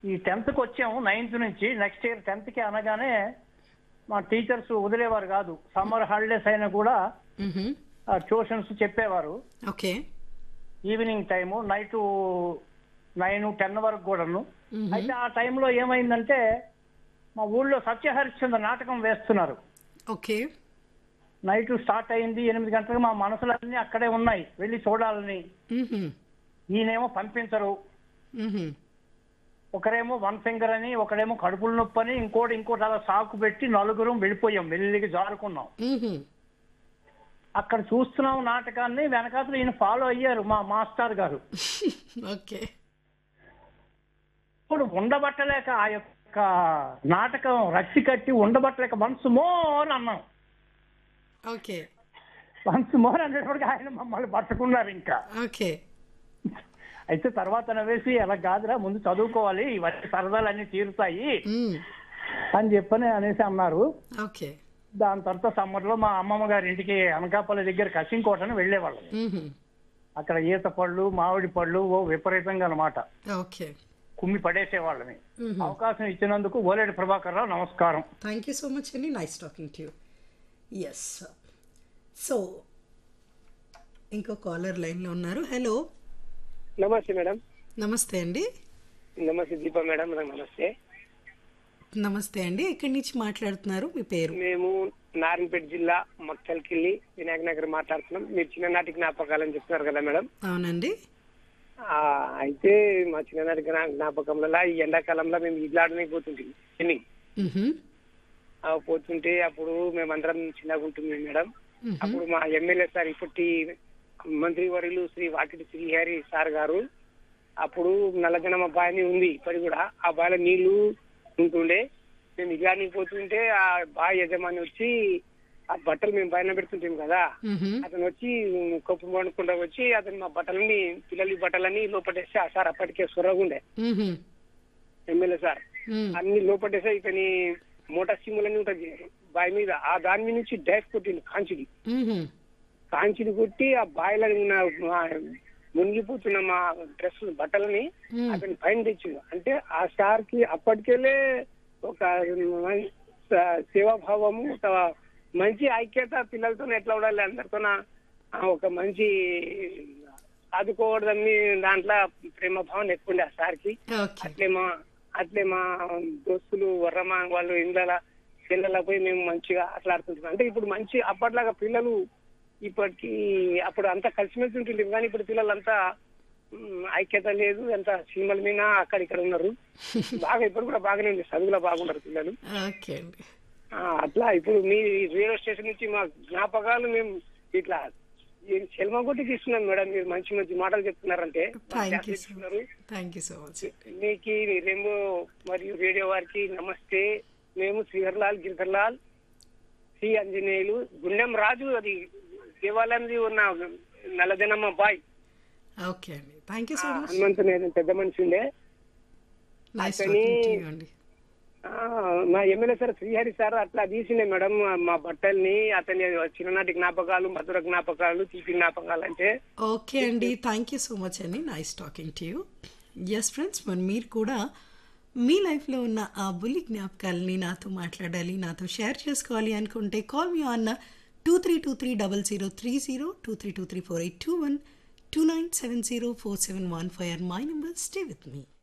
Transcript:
ఈ టెన్త్కి వచ్చాము నైన్త్ నుంచి నెక్స్ట్ ఇయర్ టెన్త్కి అనగానే మా టీచర్స్ వదిలేవారు కాదు సమ్మర్ హాలిడేస్ అయినా కూడా మ్హూ. ట్యూషన్స్ చెప్పేవారు okay evening time night nine ten వరకు కూడాను మ్హూ. అయితే ఆ టైంలో ఏమైందంటే మా ఊళ్ళో సత్యహరిశ్చంద్ర నాటకం వేస్తున్నారు ఓకే నైట్ స్టార్ట్ అయింది ఎనిమిది గంటలకు మా మనసులన్నీ అక్కడే ఉన్నాయి వెళ్ళి చూడాలని మ్హూ. ఈయనేమో పంపించరు మ్హూ. ఒకరేమో వన్ ఫింగర్ అని ఒకడేమో కడుపుల నొప్పి అని ఇంకోటి ఇంకోటి అలా సాకు పెట్టి నలుగురం వెళ్ళిపోయాం మెల్లిగా జారుకున్నాం మ్హూ. అక్కడ చూస్తున్నాం నాటకాన్ని వెనకాతలు ఈయన ఫాలో అయ్యారు మా మాస్టర్ గారు ఓకే ఇప్పుడు ఉండబట్టలేక ఆ యొక్క నాటకం రక్తి కట్టి ఉండబట్టలేక మనసు మోర్ అన్నాం ఓకే మనసు మోర్ అనేటప్పటికి ఆయన మమ్మల్ని పట్టుకున్నారు ఇంకా ఓకే అయితే తర్వాత నవ్వేసి అలా కాదురా ముందు చదువుకోవాలి ఇవన్నీ సరదాలన్నీ తీరుతాయి మ్. అని చెప్పని అనేసి అన్నారు ఓకే దాని తర్వాత సమ్మర్ లో మా అమ్మమ్మ గారి ఇంటికి అనకాపల్లి దగ్గర కసింకోటని వెళ్ళేవాళ్ళం మ్హూ. అక్కడ ఈత పళ్ళు మామిడి పళ్ళు ఓ విపరీతంగా అనమాట ఓకే కుమ్మి పడేసేవాళ్ళని మ్హూ. అవకాశం ఇచ్చినందుకు ఓలేడు ప్రభాకర్ రావు నమస్కారం థ్యాంక్ యూ సో మచ్ అండి nice talking to you yes so ఇంకో కాలర్ లైన్లో ఉన్నారు హలో నమస్తే మేడం నమస్తే అండి నమస్తే దీప మేడం నమస్తే నమస్తే అండి ఎక్కడి నుంచి మాట్లాడుతున్నారు మీ పేరు మేము నారాయణపేట జిల్లా మక్తల్కిల్లి వినాయక నగర్ మాట్లాడుతున్నాం మీరు చిన్ననాటి జ్ఞాపకాలని చెప్తున్నారు కదా మేడం అవునండి ఆ, అయితే మా చిన్ననాటి జ్ఞా- జ్ఞాపకంలో ఈ ఎండాకాలంలో మేము ఇడ్లాడడానికి పోతుంటాం ఎన్ని మ్హూ. పోతుంటే అప్పుడు మేమందరం చిన్నగా ఉంటుంది మేడం మ్హూ. అప్పుడు మా ఎమ్మెల్యే సార్ ఇప్పటి మంత్రి వర్యులు శ్రీ వాకిటి శ్రీహరి సార్ గారు అప్పుడు నల్లజనం బావి ఉంది ఇప్పటి కూడా ఆ బావిలో నీళ్లు ఉంటుండే మేము ఇలానికి పోతుంటే ఆ బావి యజమాని వచ్చి ఆ బట్టలు మేము పైన పెడుతుంటాం కదా మ్హూ. అతను వచ్చి కప్పు పండుకుండా వచ్చి అతను మా బట్టలని పిల్లలి బట్టలని లోపటేస్తే ఆ సార్ అప్పటికే సొరగుండే మ్హూ. ఎమ్మెల్యే సార్ మ్. అన్ని లోపటేస్తే ఇతని మోటార్ సిమ్ములని ఉంటది బావి మీద ఆ దాని మీద నుంచి డాష్ కొట్టింది కాంచిడి మ్హూ. కాంచిని కొట్టి ఆ బాయిలో ఉన్న మా మునిగిపోతున్న మా డ్రెస్ బట్టలని మ్. అతని పైన తెచ్చిండు అంటే ఆ సార్ కి అప్పటికెళ్ళే ఒక మం- స- సేవాభావము ఒక మంచి ఐక్యత పిల్లలతో ఎట్లా ఉండాలి అందరితో ఒక మంచి ఆదుకోవడదని దాంట్లో ప్రేమ భావన ఎక్కువ ఉండే ఆ సార్కి ఓకే అట్లే మా అట్లే మా దోస్తులు వర్రమా వాళ్ళు ఇండ్ల పిల్లల పోయి మేము మంచిగా అట్లా ఆడుతుంటాం అంటే ఇప్పుడు మంచి అప్పట్లాగా పిల్లలు ఇప్పటికి అప్పుడు అంతా కలిసిమెలిసి ఉంటుంది కానీ ఇప్పుడు పిల్లలంతా మ్, ఐక్యత లేదు ఎంత సినిమాల మీద అక్కడ ఇక్కడ ఉన్నారు బాగా ఇప్పుడు కూడా బాగానే ఉంది చదువులో బాగున్నారు పిల్లలు ఓకే అండి ఆ, అట్లా ఇప్పుడు మీ రేడియో స్టేషన్ నుంచి మా జ్ఞాపకాలు మేము ఇట్లా చెల్మగొట్టి ఇస్తున్నాం మేడం మీరు మంచి మంచి మాటలు చెప్తున్నారంటే థ్యాంక్ యూ సో చెప్తున్నారు థ్యాంక్ యూ సో మచ్ మీకు రెయిన్బో మరియు రేడియో వారికి నమస్తే మేము శ్రీహర్లాల్ గిరిధర్లాల్ శ్రీ ఆంజనేయులు గుండెం రాజు అది దేవాలయంది ఉన్న నల్లదనమ్మ బాయ్ ఓకే అండి thank you so much Hanumanthu నేను పెద్ద మనిషి ఉండే నైస్ అతని- టాకింగ్ టు యూ అండి ఆ, మా ఎమ్మెల్యే సార్ శ్రీహరి సార్ అట్లా తీసిండే మేడం మా బట్టల్ని అతని చిన్ననాటి జ్ఞాపకాలు మధుర జ్ఞాపకాలు తీపి జ్ఞాపకాలు అంటే ఓకే అండి థ్యాంక్ యూ సో మచ్ అండి nice talking to you yes friends మరి మీరు కూడా మీ లైఫ్లో ఉన్న ఆ బుల్లి జ్ఞాపకాలని నాతో మాట్లాడాలి నాతో షేర్ చేసుకోవాలి అనుకుంటే call me on two three two three double zero three zero two three two three four eight two one two nine seven zero four seven one five or my number stay with me